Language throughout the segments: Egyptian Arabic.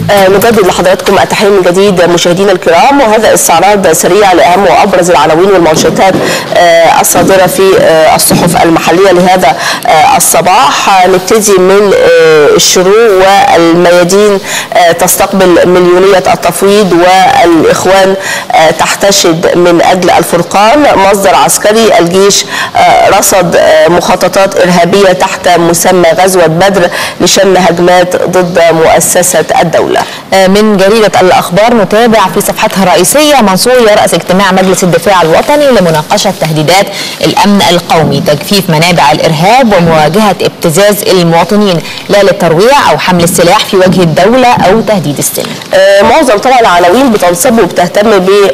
آه، نجدد لحضراتكم التحيه من جديد مشاهدينا الكرام وهذا استعراض سريع لاهم وابرز العناوين والمنشطات آه، الصادره في آه، الصحف المحليه لهذا آه، الصباح آه، نبتدي من آه، الشروق والميادين آه، تستقبل مليونيه التفويض والاخوان آه، تحتشد من اجل الفرقان مصدر عسكري الجيش آه، رصد آه، مخططات ارهابيه تحت مسمى غزوه بدر لشن هجمات ضد مؤسسه الدوله من جريدة الأخبار نتابع في صفحتها الرئيسية منصور يرأس اجتماع مجلس الدفاع الوطني لمناقشة تهديدات الأمن القومي تجفيف منابع الإرهاب ومواجهة ابتزاز المواطنين لا للترويع أو حمل السلاح في وجه الدولة أو تهديد السلم آه، معظم طبعا العناوين بتنصب وبتهتم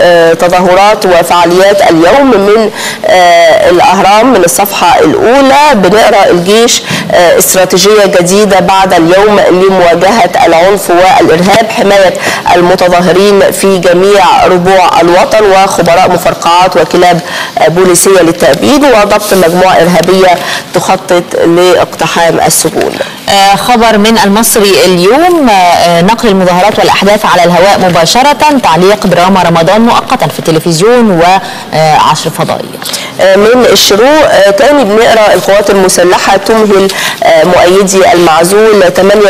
بتظاهرات وفعاليات اليوم من آه، الاهرام من الصفحه الاولى بنقرا الجيش آه، استراتيجيه جديده بعد اليوم لمواجهه العنف والارهاب حمايه المتظاهرين في جميع ربوع الوطن وخبراء مفرقعات وكلاب آه، بوليسيه للتأبيد وضبط مجموعه ارهابيه تخطط لاقتحام السجون. آه، خبر من المصري اليوم آه، نقل المظاهرات والأحداث على الهواء مباشرة تعليق دراما رمضان مؤقتا في التلفزيون وعشر فضائية آه، من الشروق آه، تاني بنقرا القوات المسلحه تمهل آه، مؤيدي المعزول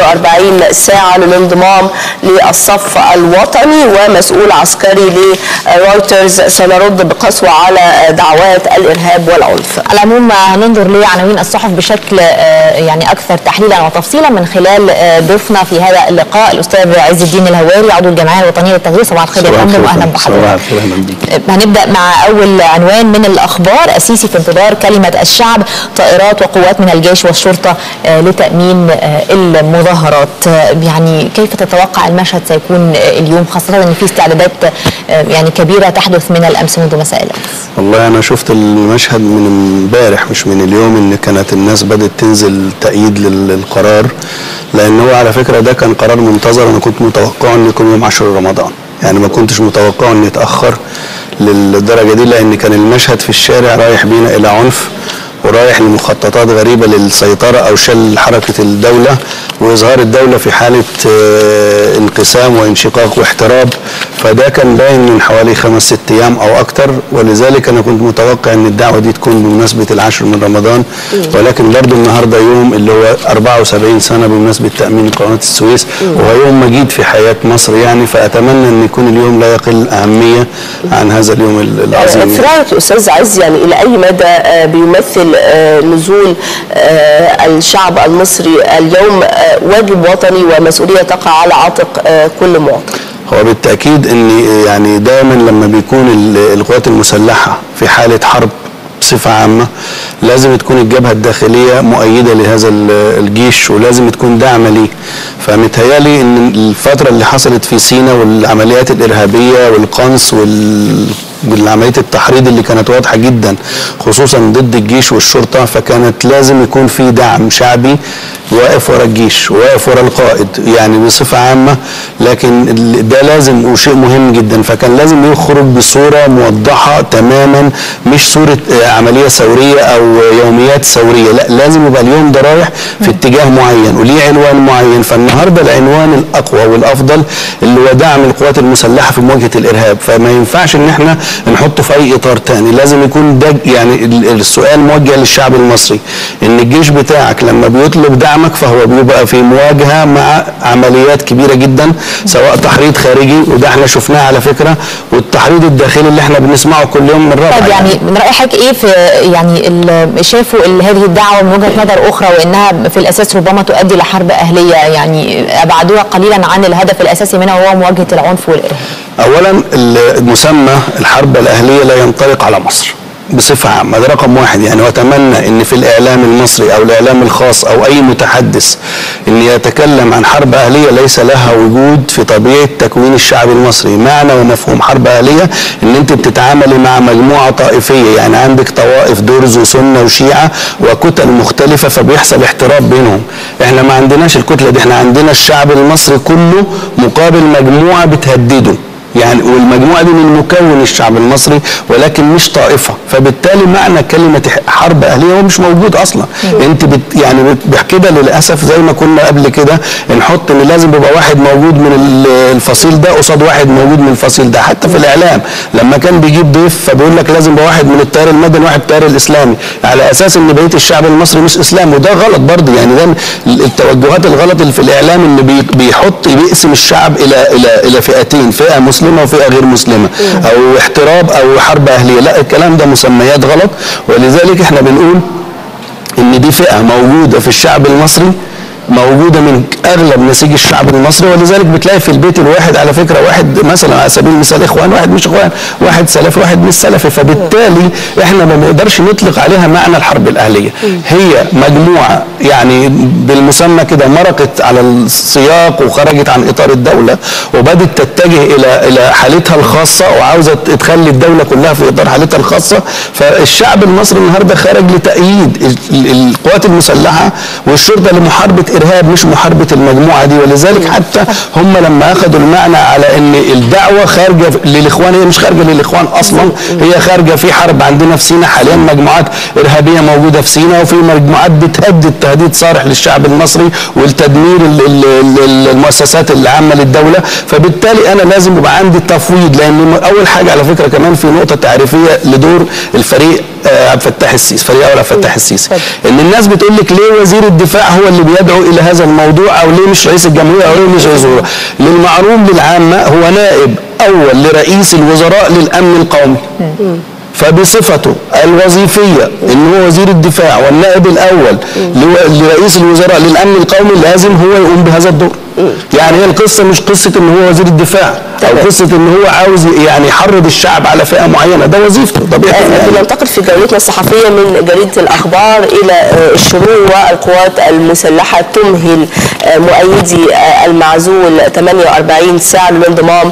48 ساعه للانضمام للصف الوطني ومسؤول عسكري لرويترز سنرد بقسوه على دعوات الارهاب والعنف. على العموم هننظر لعناوين الصحف بشكل آه، يعني اكثر تحليلا وتفصيلا من خلال آه، ضيفنا في هذا اللقاء الاستاذ عز الدين الهواري عضو الجمعيه الوطنيه للتغذيه صباح الخير يا صباح فندم الخير. واهلا صباح بحضرتك الخير اهلا بيك هنبدا مع اول عنوان من الاخبار السيسي في انتظار كلمه الشعب طائرات وقوات من الجيش والشرطه آه، لتامين آه، المظاهرات آه، يعني كيف تتوقع المشهد سيكون آه، اليوم خاصه ان في استعدادات آه، يعني كبيره تحدث من الامس منذ مساء الامس والله انا شفت المشهد من امبارح مش من اليوم ان كانت الناس بدات تنزل تأييد لل- للقرار لان هو على فكره ده كان قرار منتظر انا كنت متوقعه انه يكون يوم 10 رمضان يعني ما كنتش متوقعه انه يتاخر للدرجه دي لان كان المشهد في الشارع رايح بينا الى عنف ورايح لمخططات غريبه للسيطره او شل حركه الدوله واظهار الدوله في حاله آه، انقسام وانشقاق واحتراب فده كان باين من حوالي خمس ست ايام او اكتر ولذلك انا كنت متوقع ان الدعوه دي تكون بمناسبه العاشر من رمضان ولكن برضو النهارده يوم اللي هو 74 سنه بمناسبه تامين قناه السويس وهو يوم مجيد في حياه مصر يعني فاتمنى ان يكون اليوم لا يقل اهميه عن هذا اليوم ال- العظيم في رايك استاذ عز يعني الى اي مدى آه، بيمثل آه، نزول آه، الشعب المصري اليوم آه، واجب وطني ومسؤوليه تقع على عاتق آه، كل مواطن؟ هو بالتاكيد ان يعني دايما لما بيكون ال- القوات المسلحه في حاله حرب بصفه عامه لازم تكون الجبهه الداخليه مؤيده لهذا ال- الجيش ولازم تكون داعمه ليه فمتهيالي ان الفتره اللي حصلت في سينا والعمليات الارهابيه والقنص وال والعمليه التحريض اللي كانت واضحه جدا خصوصا ضد الجيش والشرطه فكانت لازم يكون في دعم شعبي واقف ورا الجيش واقف ورا القائد يعني بصفه عامه لكن ال- ده لازم وشيء مهم جدا فكان لازم يخرج بصوره موضحه تماما مش صوره آه، عمليه ثوريه او يوميات ثوريه لا لازم يبقى اليوم ده رايح في اتجاه معين وليه عنوان معين فالنهارده العنوان الاقوى والافضل اللي هو دعم القوات المسلحه في مواجهه الارهاب فما ينفعش ان احنا نحطه في اي اطار تاني لازم يكون ده يعني ال- السؤال موجه للشعب المصري ان الجيش بتاعك لما بيطلب دعمك فهو بيبقى في مواجهه مع عمليات كبيره جدا سواء تحريض خارجي وده احنا شفناه على فكره والتحريض الداخلي اللي احنا بنسمعه كل يوم من رابعه طيب يعني من رأي حضرتك ايه في يعني ال- شافوا ال- هذه الدعوه من وجهه نظر اخرى وانها في الاساس ربما تؤدي لحرب اهليه يعني ابعدوها قليلا عن الهدف الاساسي منها وهو مواجهه العنف والارهاب. اولا المسمى الحرب الاهليه لا ينطلق على مصر بصفه عامه ده رقم واحد يعني واتمنى ان في الاعلام المصري او الاعلام الخاص او اي متحدث ان يتكلم عن حرب اهليه ليس لها وجود في طبيعه تكوين الشعب المصري معنى ومفهوم حرب اهليه ان انت بتتعاملي مع مجموعه طائفيه يعني عندك طوائف درز وسنه وشيعه وكتل مختلفه فبيحصل احتراب بينهم احنا ما عندناش الكتله دي احنا عندنا الشعب المصري كله مقابل مجموعه بتهدده يعني والمجموعه دي من مكون الشعب المصري ولكن مش طائفه فبالتالي معنى كلمه حرب اهليه هو مش موجود اصلا انت بت يعني بت- كده للاسف زي ما كنا قبل كده نحط ان لازم يبقى واحد موجود من ال- الفصيل ده قصاد واحد موجود من الفصيل ده حتى في الاعلام لما كان بيجيب ضيف فبيقول لك لازم يبقى واحد من التيار المدني وواحد التيار الاسلامي على اساس ان بقيه الشعب المصري مش اسلام وده غلط برضه يعني ده التوجهات الغلط اللي في الاعلام اللي بي- بيحط بيقسم الشعب الى الى الى فئتين فئه مسلمه وفئه غير مسلمه او احتراب او حرب اهليه لا الكلام ده مسميات غلط ولذلك احنا بنقول ان دي فئه موجوده في الشعب المصري موجوده من اغلب نسيج الشعب المصري ولذلك بتلاقي في البيت الواحد على فكره واحد مثلا على سبيل المثال اخوان واحد مش اخوان واحد سلفي واحد مش سلفي فبالتالي احنا ما بنقدرش نطلق عليها معنى الحرب الاهليه هي مجموعه يعني بالمسمى كده مرقت على السياق وخرجت عن اطار الدوله وبدت تتجه الى الى حالتها الخاصه وعاوزه تخلي الدوله كلها في اطار حالتها الخاصه فالشعب المصري النهارده خرج لتأييد ال- ال- القوات المسلحه والشرطه لمحاربه ارهاب مش محاربه المجموعه دي ولذلك حتى هم لما اخذوا المعنى على ان الدعوه خارجه للاخوان هي مش خارجه للاخوان اصلا هي خارجه في حرب عندنا في سيناء حاليا مجموعات ارهابيه موجوده في سيناء وفي مجموعات بتهدد تهديد صارح للشعب المصري والتدمير ال- ال- ال- المؤسسات العامه للدوله فبالتالي انا لازم يبقى عندي تفويض لان اول حاجه على فكره كمان في نقطه تعريفيه لدور الفريق آه، عبد الفتاح السيسي فريق اول عبد الفتاح السيسي ان الناس بتقول لك ليه وزير الدفاع هو اللي بيدعو الى هذا الموضوع او ليه مش رئيس الجمهوريه او ليه مش رئيس الوزراء للمعروف للعامه هو نائب اول لرئيس الوزراء للامن القومي فبصفته الوظيفية ان هو وزير الدفاع والنائب الاول لو- لرئيس الوزراء للامن القومي لازم هو يقوم بهذا الدور يعني هي القصة مش قصة ان هو وزير الدفاع او تمام. قصة ان هو عاوز يعني يحرض الشعب على فئة معينة ده وظيفته طبيعي آه، يعني. بننتقل في جولتنا الصحفية من جريدة الأخبار إلى آه، الشروق والقوات المسلحة تمهل آه، مؤيدي آه، المعزول 48 ساعة للانضمام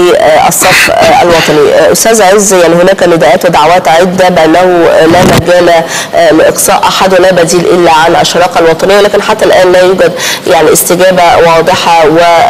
للصف آه، الوطني آه، أستاذ عز يعني هناك نداءات ودعوات عدة بأنه آه، لا مجال آه، لإقصاء أحد ولا بديل إلا عن الشراكة الوطنية لكن حتى الآن لا يوجد يعني استجابة واضحة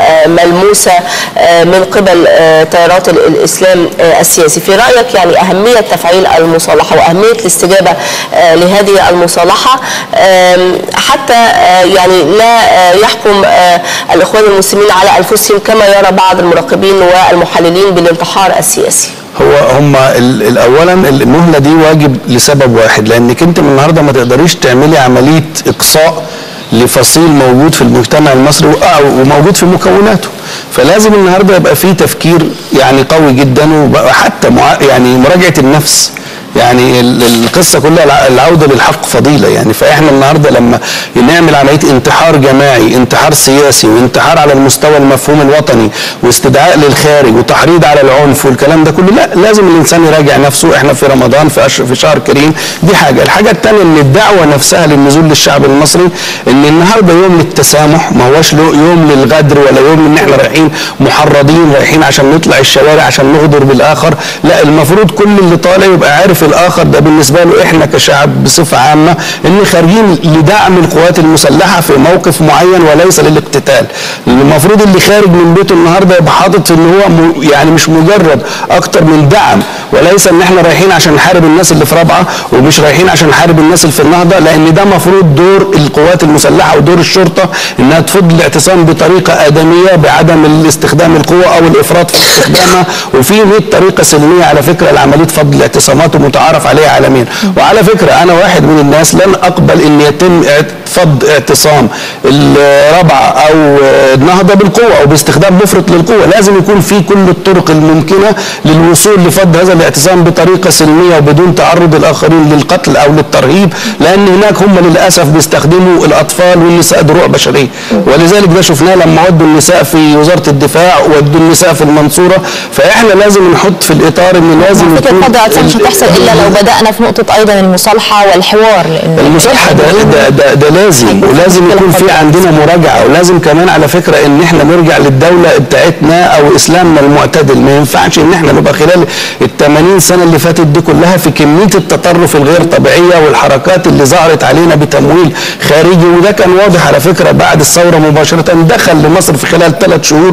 وملموسة آه، من قبل آه، تيارات ال- الإسلام آه، السياسي في رأيك يعني أهمية تفعيل المصالحة وأهمية الاستجابة آه، لهذه المصالحة آم، حتى آه، يعني لا آه، يحكم آه، الإخوان المسلمين على أنفسهم كما يرى بعض المراقبين والمحللين بالانتحار السياسي هو هم ال- ال- اولا المهله دي واجب لسبب واحد لانك انت من النهارده ما تقدريش تعملي عمليه اقصاء لفصيل موجود في المجتمع المصري وآه وموجود في مكوناته فلازم النهارده يبقى في تفكير يعني قوي جدا وحتى مع يعني مراجعه النفس يعني ال- القصه كلها الع- العوده للحق فضيله يعني فاحنا النهارده لما نعمل عمليه انتحار جماعي انتحار سياسي وانتحار على المستوى المفهوم الوطني واستدعاء للخارج وتحريض على العنف والكلام ده كله لا لازم الانسان يراجع نفسه احنا في رمضان في أشهر في شهر كريم دي حاجه الحاجه الثانيه ان الدعوه نفسها للنزول للشعب المصري ان النهارده يوم للتسامح ما هوش له- يوم للغدر ولا يوم ان احنا رايحين محرضين رايحين عشان نطلع الشوارع عشان نغدر بالاخر لا المفروض كل اللي طالع يبقى عارف الاخر ده بالنسبه له احنا كشعب بصفه عامه ان خارجين لدعم القوات المسلحه في موقف معين وليس للاقتتال المفروض اللي خارج من بيته النهارده يبقى حاطط ان هو م- يعني مش مجرد اكتر من دعم وليس ان احنا رايحين عشان نحارب الناس اللي في رابعه ومش رايحين عشان نحارب الناس اللي في النهضه لان ده مفروض دور القوات المسلحه ودور الشرطه انها تفض الاعتصام بطريقه ادميه بعدم استخدام القوه او الافراط في استخدامها وفي 100 طريقه سلميه على فكره لعمليه فض الاعتصامات ومتعارف عليها عالميا وعلى فكره انا واحد من الناس لن اقبل ان يتم اعت- فض اعتصام الرابعه او النهضه بالقوه او باستخدام مفرط للقوه لازم يكون في كل الطرق الممكنه للوصول لفض هذا الاعتصام بطريقه سلميه وبدون تعرض الاخرين للقتل او للترهيب لان هناك هم للاسف بيستخدموا الاطفال والنساء دروع بشريه ولذلك ده شفناه لما ودوا النساء في وزاره الدفاع ودوا النساء في المنصوره فاحنا لازم نحط في الاطار ان لازم فكره يكون فضل الاعتصام مش ال- هتحصل الا لو بدانا في نقطه ايضا المصالحه والحوار لان المصالحه ده ده ده, ده لازم هيكون في ولازم مشكلة يكون في كبيرة. عندنا مراجعه ولازم كمان على فكره ان احنا نرجع للدوله بتاعتنا او اسلامنا المعتدل ما ينفعش ان احنا نبقى خلال ال 80 سنه اللي فاتت دي كلها في كميه التطرف الغير طبيعيه والحركات اللي ظهرت علينا بتمويل خارجي وده كان واضح على فكره بعد الثوره مباشره دخل لمصر في خلال ثلاث شهور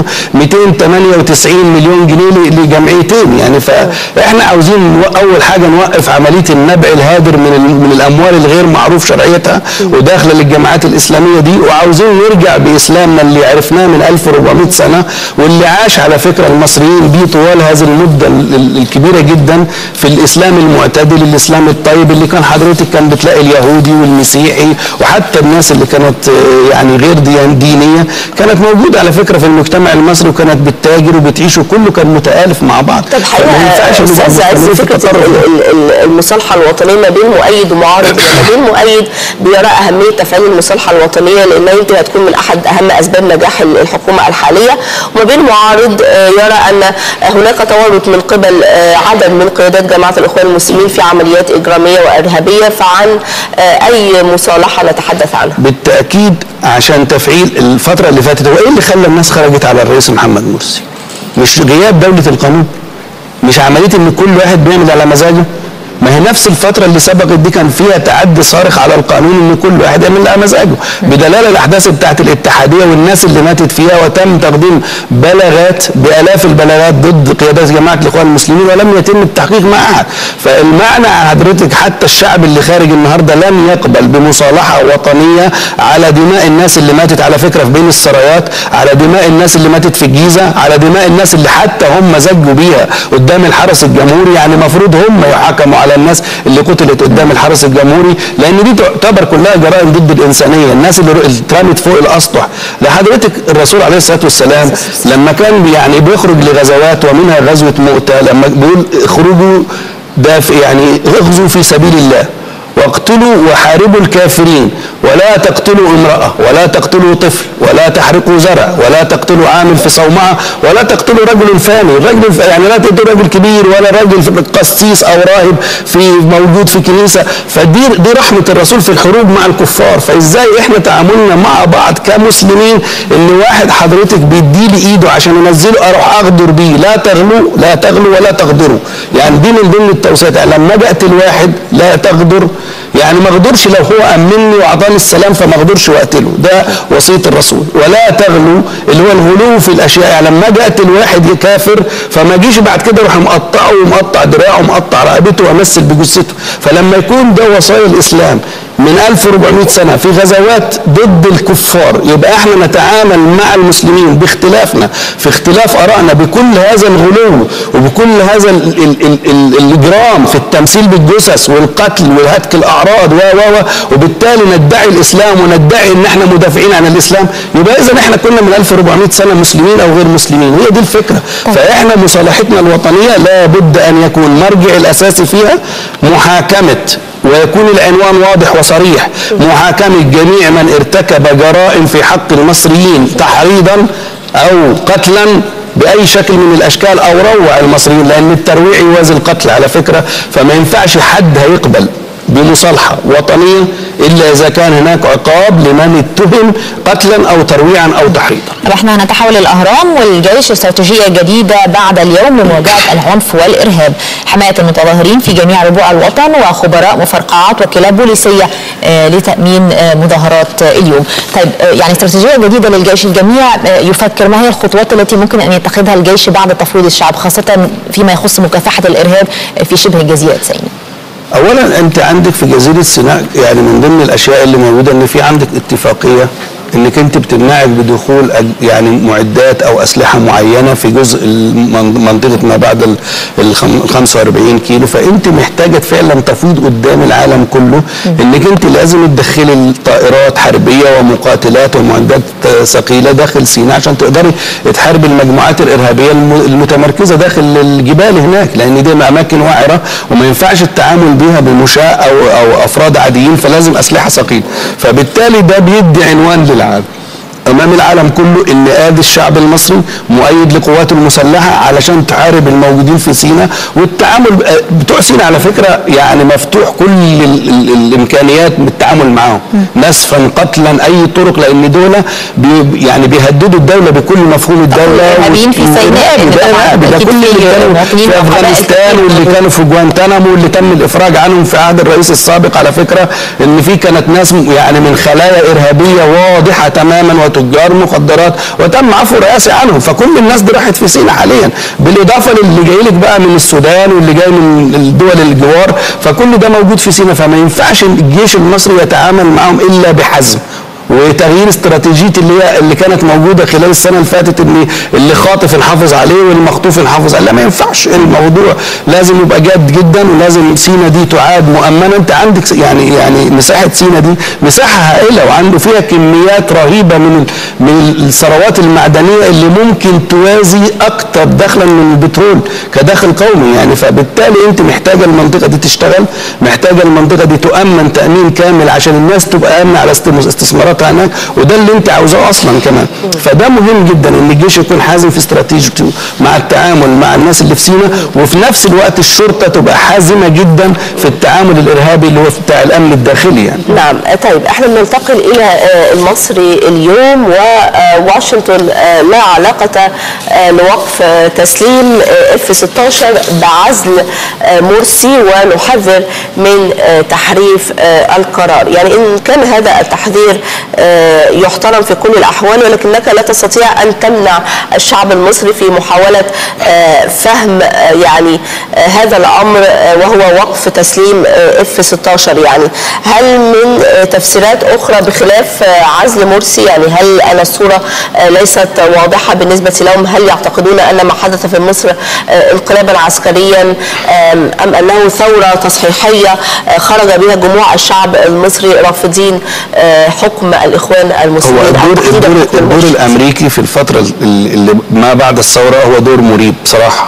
298 مليون جنيه لجمعيتين يعني فاحنا عاوزين نو- اول حاجه نوقف عمليه النبع الهادر من ال- من الاموال الغير معروف شرعيتها وداخله للجماعات الاسلاميه دي وعاوزين نرجع باسلامنا اللي عرفناه من 1400 سنه واللي عاش على فكره المصريين بيه طوال هذه المده ال- ال- الكبيره جدا في الاسلام المعتدل الاسلام الطيب اللي كان حضرتك كان بتلاقي اليهودي والمسيحي وحتى الناس اللي كانت آه، يعني غير ديان دينيه كانت موجوده على فكره في المجتمع المصري وكانت بتتاجر وبتعيش وكله كان متالف مع بعض طب فما ينفعش حقيقه نبقى استاذ عز مستمرين في فكره التطرف ال- ال- ال- المصالحه الوطنيه ما بين مؤيد ومعارض وما بين مؤيد بيرى اهميه تفعيل المصالحه الوطنيه لانها يمكن هتكون من احد اهم اسباب نجاح ال- الحكومه الحاليه وما بين معارض آه، يرى ان هناك تورط من قبل آه، عدد من قيادات جماعه الاخوان المسلمين في عمليات اجراميه وارهابيه فعن آه، اي مصالحه نتحدث عنها بالتاكيد عشان تفعيل الفتره اللي فاتت هو ايه اللي خلى الناس خرجت على الرئيس محمد مرسي مش غياب دوله القانون مش عمليه ان كل واحد بيعمل على مزاجه ما هي نفس الفترة اللي سبقت دي كان فيها تعدي صارخ على القانون ان كل واحد يعمل على مزاجه بدلالة الاحداث بتاعت الاتحادية والناس اللي ماتت فيها وتم تقديم بلاغات بالاف البلاغات ضد قيادات جماعة الاخوان المسلمين ولم يتم التحقيق مع احد فالمعنى حضرتك حتى الشعب اللي خارج النهارده لم يقبل بمصالحة وطنية على دماء الناس اللي ماتت على فكرة في بين السرايات على دماء الناس اللي ماتت في الجيزة على دماء الناس اللي حتى هم زجوا بيها قدام الحرس الجمهوري يعني المفروض هم يحاكموا على الناس اللي قتلت قدام الحرس الجمهوري لان دي تعتبر كلها جرائم ضد الانسانيه الناس اللي اللي اترمت فوق الاسطح لحضرتك الرسول عليه الصلاه والسلام لما كان يعني بيخرج لغزوات ومنها غزوه مؤتة لما بيقول اخرجوا ده في يعني اغزوا في سبيل الله واقتلوا وحاربوا الكافرين ولا تقتلوا امرأة ولا تقتلوا طفل ولا تحرقوا زرع ولا تقتلوا عامل في صومعة ولا تقتلوا رجل فاني رجل ف- يعني لا تقتلوا رجل كبير ولا رجل في- قسيس او راهب في موجود في كنيسة فدي دي رحمة الرسول في الحروب مع الكفار فازاي احنا تعاملنا مع بعض كمسلمين ان واحد حضرتك بيدي لي ايده عشان انزله اروح اغدر بيه لا تغلوا لا تغلوا ولا تغدروا يعني دي من ضمن التوصيات يعني لما اجي اقتل واحد لا تغدر يعني ما اغدرش لو هو امني واعطاني السلام فما اغدرش واقتله ده وصيه الرسول ولا تغلو اللي هو الغلو في الاشياء يعني لما اجي اقتل واحد كافر فما اجيش بعد كده اروح مقطعه ومقطع دراعه ومقطع رقبته وامثل بجثته فلما يكون ده وصايا الاسلام من 1400 سنة في غزوات ضد الكفار يبقى احنا نتعامل مع المسلمين باختلافنا في اختلاف ارائنا بكل هذا الغلو وبكل هذا ال ال ال ال الاجرام في التمثيل بالجثث والقتل وهتك الاعراض و و و وبالتالي ندعي الاسلام وندعي ان احنا مدافعين عن الاسلام يبقى اذا احنا كنا من 1400 سنة مسلمين او غير مسلمين هي دي الفكرة فاحنا مصالحتنا الوطنية لابد ان يكون مرجع الاساسي فيها محاكمة ويكون العنوان واضح وصريح محاكمة جميع من ارتكب جرائم في حق المصريين تحريضا أو قتلا بأي شكل من الأشكال أو روع المصريين لأن الترويع يوازي القتل على فكرة فما ينفعش حد هيقبل بمصالحة وطنية إلا إذا كان هناك عقاب لمن اتهم قتلا أو ترويعا أو تحريضا طب احنا هنتحول الاهرام والجيش استراتيجيه جديده بعد اليوم لمواجهه العنف والارهاب حمايه المتظاهرين في جميع ربوع الوطن وخبراء مفرقعات وكلاب بوليسيه آه، لتامين آه، مظاهرات آه، اليوم طيب آه، يعني استراتيجيه جديده للجيش الجميع آه، يفكر ما هي الخطوات التي ممكن ان يتخذها الجيش بعد تفويض الشعب خاصه فيما يخص مكافحه الارهاب آه، في شبه جزيره سيناء اولا انت عندك في جزيره سيناء يعني من ضمن الاشياء اللي موجوده ان في عندك اتفاقيه انك انت بتمنعك بدخول أج- يعني معدات او اسلحه معينه في جزء المن- منطقه ما بعد ال- الخم- ال 45 كيلو فانت محتاجه فعلا تفوض قدام العالم كله انك انت لازم تدخلي الطائرات حربيه ومقاتلات ومعدات ثقيله داخل سيناء عشان تقدري تحاربي المجموعات الارهابيه الم- المتمركزه داخل الجبال هناك لان دي اماكن وعره وما ينفعش التعامل بها بمشاة او او افراد عاديين فلازم اسلحه ثقيله فبالتالي ده بيدي عنوان للعالم امام العالم كله ان ادي الشعب المصري مؤيد لقواته المسلحه علشان تحارب الموجودين في سيناء والتعامل بتوع سيناء على فكره يعني مفتوح كل ال ال الامكانيات بالتعامل معاهم نسفا قتلا اي طرق لان دول بي يعني بيهددوا الدوله بكل مفهوم الدوله الإرهابيين في سيناء إرهابي، اللي ده طبعاً إرهابي، ده أكيد كل في اللي كانوا مواطنين في وقبائل افغانستان كتير واللي كانوا في جوانتانامو واللي تم الافراج عنهم في عهد الرئيس السابق على فكره ان في كانت ناس م- يعني من خلايا ارهابيه واضحه تماما وتجار مخدرات وتم عفو رئاسي عنهم فكل الناس دي راحت في سيناء حاليا بالاضافه للي جاي لك بقى من السودان واللي جاي من الدول الجوار فكل ده موجود في سيناء فما ينفعش الجيش المصري يتعامل معهم الا بحزم وتغيير استراتيجيه اللي هي اللي كانت موجوده خلال السنه اللي فاتت ان اللي خاطف نحافظ عليه والمخطوف نحافظ عليه لا ما ينفعش الموضوع لازم يبقى جاد جدا ولازم سينا دي تعاد مؤمنه انت عندك يعني يعني مساحه سينا دي مساحه هائله وعنده فيها كميات رهيبه من ال- من الثروات المعدنيه اللي ممكن توازي اكتر دخلا من البترول كدخل قومي يعني فبالتالي انت محتاجه المنطقه دي تشتغل محتاجه المنطقه دي تؤمن تامين كامل عشان الناس تبقى امنه على استم- استثماراتها هناك وده اللي انت عاوزاه اصلا كمان فده مهم جدا ان الجيش يكون حازم في استراتيجيته مع التعامل مع الناس اللي في سينا وفي نفس الوقت الشرطه تبقى حازمه جدا في التعامل الارهابي اللي هو بتاع الامن الداخلي يعني نعم آه، طيب احنا بننتقل الى آه، المصري اليوم وواشنطن آه، لا علاقة آه، لوقف آه، تسليم اف 16 بعزل آه، مرسي ونحذر من آه، تحريف آه، القرار يعني ان كان هذا التحذير آه، يحترم في كل الاحوال ولكنك لا تستطيع ان تمنع الشعب المصري في محاولة آه، فهم آه، يعني آه، هذا الامر آه، وهو وقف تسليم اف 16 يعني هل من آه، تفسيرات اخرى بخلاف آه، عزل مرسي يعني هل انا الصوره آه، ليست واضحه بالنسبه لهم هل يعتقدون ان ما حدث في مصر آه، انقلابا عسكريا آم، ام انه ثوره تصحيحيه آه، خرج بها جموع الشعب المصري رافضين آه، حكم الاخوان هو المسلمين أو الدور تحديداً الدور, حكم الدور المرشد. الامريكي في الفتره ال- اللي ما بعد الثوره هو دور مريب بصراحه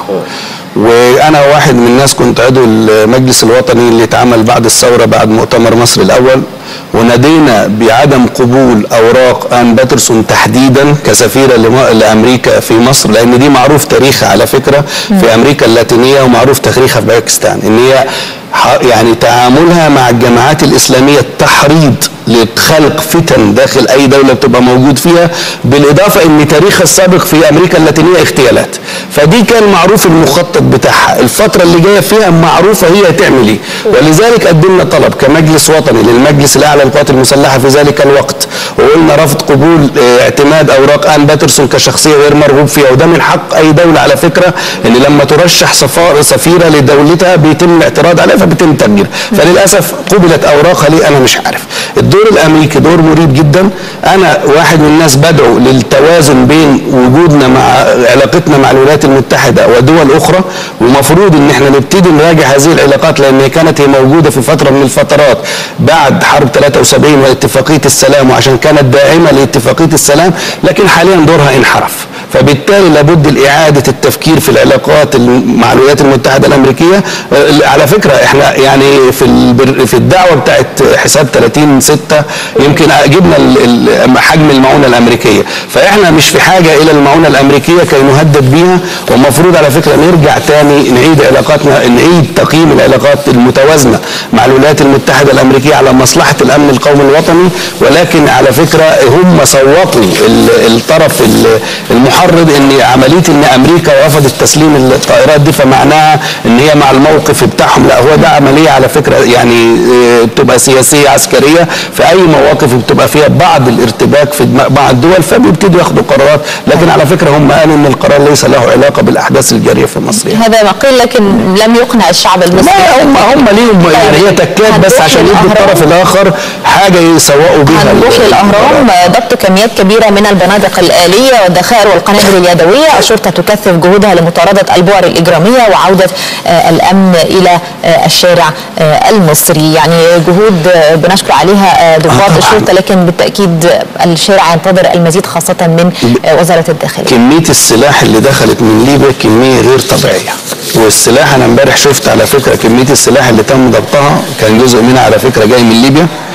وانا واحد من الناس كنت عضو المجلس الوطني اللي اتعمل بعد الثوره بعد مؤتمر مصر الاول ونادينا بعدم قبول اوراق ان باترسون تحديدا كسفيره لم- لامريكا في مصر لان دي معروف تاريخها على فكره في امريكا اللاتينيه ومعروف تاريخها في باكستان ان هي ح- يعني تعاملها مع الجماعات الاسلاميه التحريض لخلق فتن داخل اي دوله بتبقى موجود فيها بالاضافه ان تاريخها السابق في امريكا اللاتينيه اغتيالات فدي كان معروف المخطط بتاعها الفتره اللي جايه فيها معروفه هي هتعمل ايه ولذلك قدمنا طلب كمجلس وطني للمجلس الاعلى للقوات المسلحه في ذلك الوقت وقلنا رفض قبول آه، اعتماد اوراق ان باترسون كشخصيه غير مرغوب فيها وده من حق اي دوله على فكره ان لما ترشح سفار سفيره لدولتها بيتم الاعتراض عليها فبيتم تغيير فللاسف قبلت اوراقها ليه انا مش عارف الدور الامريكي دور مريب جدا انا واحد من الناس بدعو للتوازن بين وجودنا مع علاقتنا مع الولايات المتحده ودول اخرى ومفروض ان احنا نبتدي نراجع هذه العلاقات لان هي كانت هي موجوده في فتره من الفترات بعد حرب 73 واتفاقيه السلام وعشان كانت داعمه لاتفاقيه السلام لكن حاليا دورها انحرف فبالتالي لابد الاعاده التفكير في العلاقات الم- مع الولايات المتحده الامريكيه آه، على فكره احنا يعني في البر- في الدعوه بتاعت حساب 30 6 يمكن جبنا ال- ال- حجم المعونه الامريكيه فاحنا مش في حاجه الى المعونه الامريكيه كي نهدد بيها ومفروض على فكره نرجع تاني نعيد علاقاتنا نعيد تقييم العلاقات المتوازنه مع الولايات المتحده الامريكيه على مصلحه الامن القومي الوطني ولكن على فكره هم صوتوا ال- الطرف ال- المحرض ان عمليه ان امريكا رفضت تسليم الطائرات دي فمعناها ان هي مع الموقف بتاعهم لا هو ده عمليه على فكره يعني آه، بتبقى سياسيه عسكريه في اي مواقف بتبقى فيها بعض الارتباك في دماء بعض الدول فبيبتدوا ياخدوا قرارات لكن على فكره هم قالوا ان القرار ليس له علاقه بالاحداث الجاريه في مصر يعني. هذا ما قيل لكن لم يقنع الشعب المصري لا هم هم ليهم يعني هي تكات بس هنروح عشان يدوا للأهرام. الطرف الاخر حاجه يسوقوا بيها هنروح ال- للاهرام ضبط كميات كبيره من البنادق الاليه والذخائر والقنابل اليدويه الشرطه تكثف جهودها لمطارده البؤر الاجراميه وعوده آه، الامن الى آه، الشارع آه، المصري يعني جهود آه، بنشكر عليها آه، ضباط طبعاً. الشرطه لكن بالتاكيد الشارع ينتظر المزيد خاصه من آه، وزاره الداخليه كميه السلاح اللي دخلت من ليبيا كميه غير طبيعيه والسلاح انا امبارح شفت على فكره كميه السلاح اللي تم ضبطها كان جزء منها على فكره جاي من ليبيا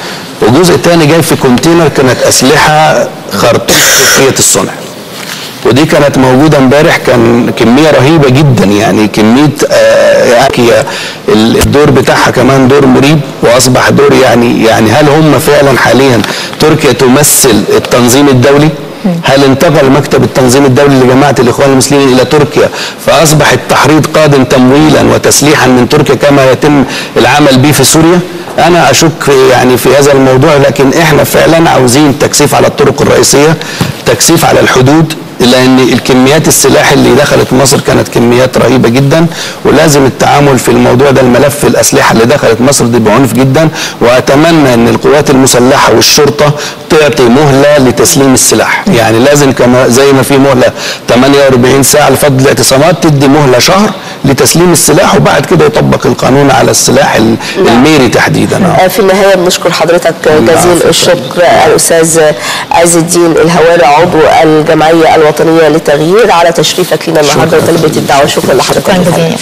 وجزء تاني جاي في كونتينر كانت اسلحه خرطوم تركيه الصنع ودي كانت موجوده امبارح كان كميه رهيبه جدا يعني كميه آه يعني الدور بتاعها كمان دور مريب واصبح دور يعني يعني هل هم فعلا حاليا تركيا تمثل التنظيم الدولي؟ هل انتقل مكتب التنظيم الدولي لجماعه الاخوان المسلمين الى تركيا فاصبح التحريض قادم تمويلا وتسليحا من تركيا كما يتم العمل به في سوريا؟ انا اشك يعني في هذا الموضوع لكن احنا فعلا عاوزين تكثيف على الطرق الرئيسيه تكثيف على الحدود لان الكميات السلاح اللي دخلت مصر كانت كميات رهيبه جدا ولازم التعامل في الموضوع ده الملف الاسلحه اللي دخلت مصر دي بعنف جدا واتمنى ان القوات المسلحه والشرطه تعطي مهله لتسليم السلاح يعني لازم كما زي ما في مهله 48 ساعه لفضل الاعتصامات تدي مهله شهر لتسليم السلاح وبعد كده يطبق القانون على السلاح الميري تحديدا في النهايه بنشكر حضرتك جزيل الشكر الاستاذ عز الدين الهواري عضو الجمعيه الوطنيه للتغيير على تشريفك لنا النهارده وتلبيه الدعوه شكرا لحضرتك شكرا جزيلا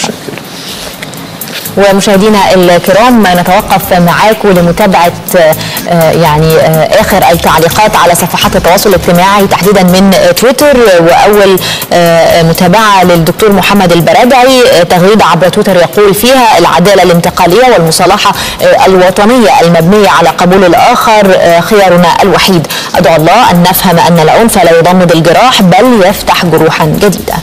ومشاهدينا الكرام نتوقف معاكم لمتابعة يعني آخر التعليقات على صفحات التواصل الاجتماعي تحديدا من تويتر وأول متابعة للدكتور محمد البرادعي تغريدة عبر تويتر يقول فيها العدالة الانتقالية والمصالحة الوطنية المبنية على قبول الآخر خيارنا الوحيد أدعو الله أن نفهم أن العنف لا يضمد الجراح بل يفتح جروحا جديدة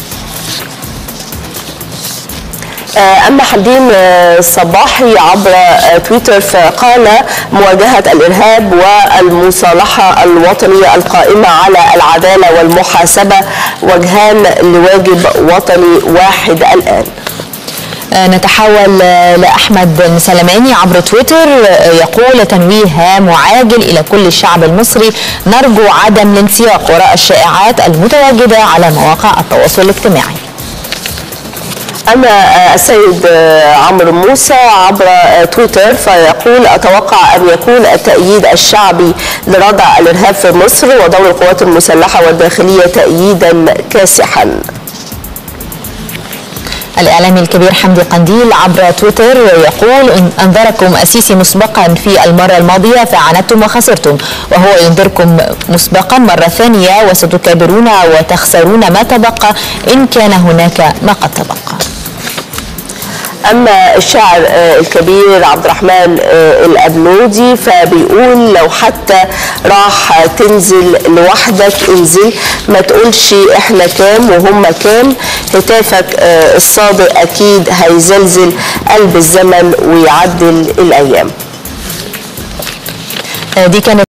أما حمدين الصباحي عبر تويتر فقال مواجهة الإرهاب والمصالحة الوطنية القائمة على العدالة والمحاسبة وجهان لواجب وطني واحد الآن نتحول لأحمد المسلماني عبر تويتر يقول تنويه هام وعاجل إلى كل الشعب المصري نرجو عدم الانسياق وراء الشائعات المتواجدة على مواقع التواصل الاجتماعي أما السيد عمرو موسى عبر تويتر فيقول أتوقع أن يكون التأييد الشعبي لردع الإرهاب في مصر ودور القوات المسلحة والداخلية تأييدا كاسحا الإعلامي الكبير حمدي قنديل عبر تويتر يقول إن أنذركم السيسي مسبقا في المرة الماضية فعاندتم وخسرتم وهو ينذركم مسبقا مرة ثانية وستكابرون وتخسرون ما تبقى إن كان هناك ما قد تبقى اما الشاعر الكبير عبد الرحمن الابنودي فبيقول لو حتى راح تنزل لوحدك انزل ما تقولش احنا كام وهم كام هتافك الصادق اكيد هيزلزل قلب الزمن ويعدل الايام دي كانت